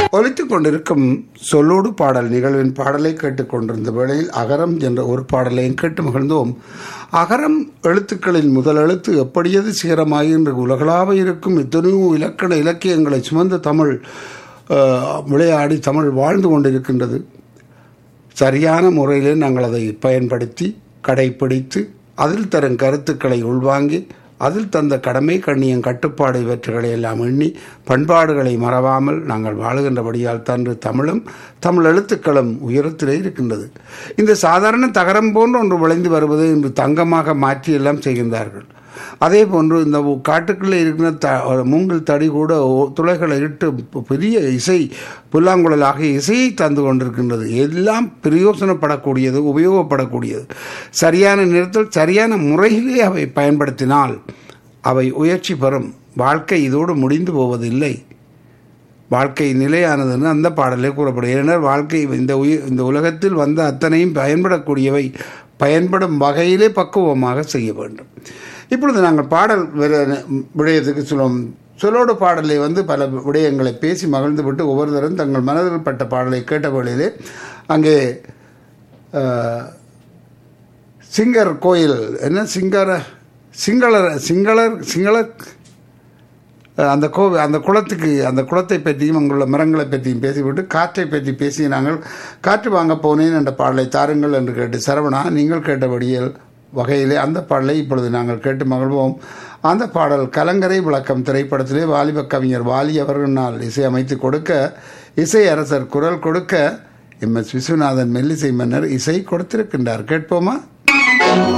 ஒலித்துக் கொண்டிருக்கும் சொல்லோடு பாடல் நிகழ்வின் பாடலை கேட்டுக்கொண்டிருந்த வேளையில் அகரம் என்ற ஒரு பாடலையும் கேட்டு மகிழ்ந்தோம் அகரம் எழுத்துக்களின் முதல் எழுத்து எப்படியது சிகரமாகி இன்று உலகளாக இருக்கும் எத்தனையோ இலக்கண இலக்கியங்களை சுமந்த தமிழ் அஹ், விளையாடி தமிழ் வாழ்ந்து கொண்டிருக்கின்றது சரியான முறையிலே நாங்கள் அதை பயன்படுத்தி கடைப்பிடித்து அதில் தரும் கருத்துக்களை உள்வாங்கி அதில் தந்த கடமை கண்ணியம் கட்டுப்பாடு இவற்றுகளை எல்லாம் எண்ணி பண்பாடுகளை மறவாமல் நாங்கள் வாழுகின்றபடியால் தன்று தமிழும் தமிழ் எழுத்துக்களும் உயரத்திலே இருக்கின்றது இந்த சாதாரண தகரம் போன்று ஒன்று விளைந்து வருவதை இன்று தங்கமாக மாற்றி எல்லாம் செய்கின்றார்கள் அதே போன்று இந்த காட்டுக்குள்ளே இருக்கிற த மூங்கில் தடி கூட ஓ- துளைகளை இட்டு ப- பெரிய இசை புல்லாங்குழலாக இசையை தந்து கொண்டிருக்கின்றது எல்லாம் பிரயோசனப்படக்கூடியது உபயோகப்படக்கூடியது சரியான நேரத்தில் சரியான முறையிலே அவை பயன்படுத்தினால் அவை உயர்ச்சி பெறும் வாழ்க்கை இதோடு முடிந்து போவதில்லை வாழ்க்கை நிலையானதுன்னு அந்த பாடலே கூறப்படும் ஏனென்றால் வாழ்க்கை இந்த உயிர் இந்த உலகத்தில் வந்த அத்தனையும் பயன்படக்கூடியவை பயன்படும் வகையிலே பக்குவமாக செய்ய வேண்டும் இப்பொழுது நாங்கள் பாடல் விர- விடயத்துக்கு சொல்லுவோம் சொல்லோடு பாடலை வந்து பல விடயங்களை பேசி மகிழ்ந்து விட்டு ஒவ்வொருத்தரும் தங்கள் மனதில் பட்ட பாடலை கேட்ட வேளையிலே அங்கே அஹ், சிங்கர் கோயில் என்ன சிங்கர சிங்களர் சிங்களர் சிங்கள அந்த கோவி அந்த குளத்துக்கு அந்த குளத்தை பற்றியும் அங்குள்ள மரங்களை பற்றியும் பேசிவிட்டு காற்றை பற்றி பேசி நாங்கள் காற்று வாங்க போனேன் என்ற பாடலை தாருங்கள் என்று கேட்டு சரவணா நீங்கள் கேட்டபடியில் வகையிலே அந்த பாடலை இப்பொழுது நாங்கள் கேட்டு மகிழ்வோம் அந்த பாடல் கலங்கரை விளக்கம் திரைப்படத்திலே வாலிப கவிஞர் வாலி அவர்களால் இசையமைத்து கொடுக்க இசை அரசர் குரல் கொடுக்க எம் எஸ் விஸ்வநாதன் மெல்லிசை மன்னர் இசை கொடுத்திருக்கின்றார் கேட்போமா